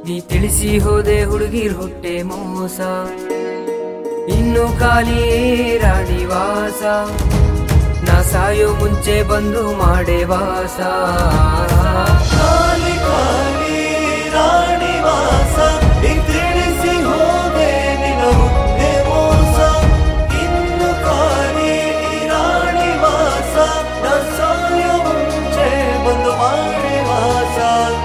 ನೀ ತಿಳಿಸಿ ಹೋದೆ ಹುಡುಗಿರ್ ಹೊಟ್ಟೆ ಮೋಸ ಇನ್ನು ಖಾಲಿ ರಾಣಿ ವಾಸ ನಾ ಸಾಯೋ ಮುಂಚೆ ಬಂದು ಮಾಡೆ ವಾಸ ಖಾಲಿ ಖಾಲಿ ರಾಣಿ ವಾಸ ಈ ತಿಳಿಸಿ ಹೋದೆ ನಿನ ಹುಟ್ಟೆ ಮೋಸ ಇನ್ನು ಖಾಲಿ ಈ ರಾಣಿ ವಾಸ ನಾ ಸಾಯೋ ಮುಂಚೆ ಬಂದು ಮಾಡಿ ವಾಸ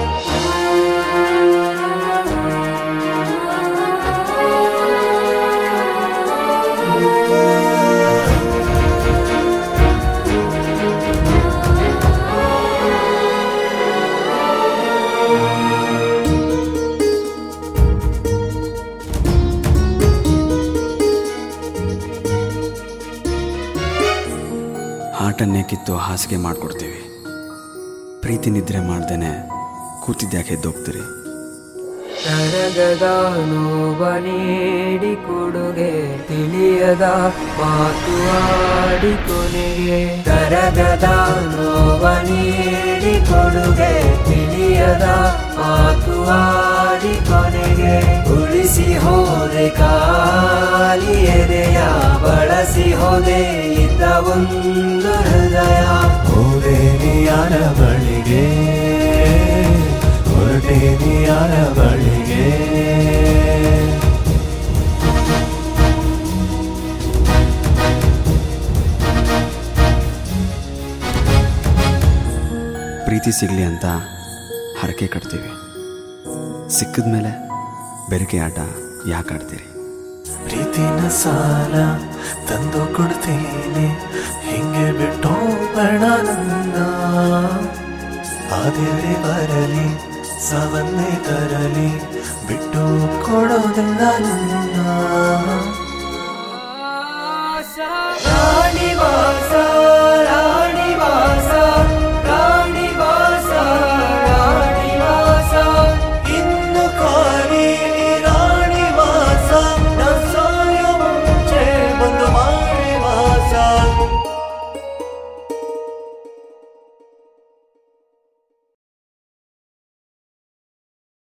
ಹಾಟನ್ನೇ ಕಿತ್ತು ಹಾಸಿಗೆ ಮಾಡಿಕೊಡ್ತೀವಿ ಪ್ರೀತಿ ನಿದ್ರೆ ಮಾಡ್ದೇನೆ ಕೂತಿದ್ಯಾಕೆ ಎದ್ದೋಗ್ತೀರಿ ತರಗದ ನೋವ ನೀಡಿ ಕೊಡುಗೆ ತಿಳಿಯದ ಮಾತು ಆಡಿ ಕೊನೆಗೆ ತರಗದ ನೋವ ನೀಡಿ ಕೊಡುಗೆ ತಿಳಿಯದ ಮಾತು ಆಡಿ ಕೊನೆಗೆ ಉಳಿಸಿ ಹೋದೆ ಖಾಲಿ ಎದೆಯ ಬಳಸಿ ಹೋದೆ ಇದ್ದ ಒಂದು ಹೃದಯ ಹೋದೆ ಯಾರ ಬಳಿಗೆ ಹೊರಟೆ ಯಾರ ಬಳಿಗೆ ಪ್ರೀತಿ ಸಿಗಲಿ ಅಂತ ಹರಕೆ ಕಟ್ತೀವಿ ಸಿಕ್ಕಿದ ಮೇಲೆ ಬೆರಕೆ ಆಟ ಯಾಕೆ ಆಡ್ತೀರಿ ಪ್ರೀತಿನ ಸಾಲ ತಂದು ಕೊಡ್ತೀನಿ ಹಿಂಗೆ ಬಿಟ್ಟು ಬೇಡ ನನ್ನ ಆದೇವ್ರೆ ಬರಲಿ ಸಾವನ್ನೇ ತರಲಿ ಬಿಟ್ಟು ಕೊಡೋದಿಲ್ಲ ನನ್ನ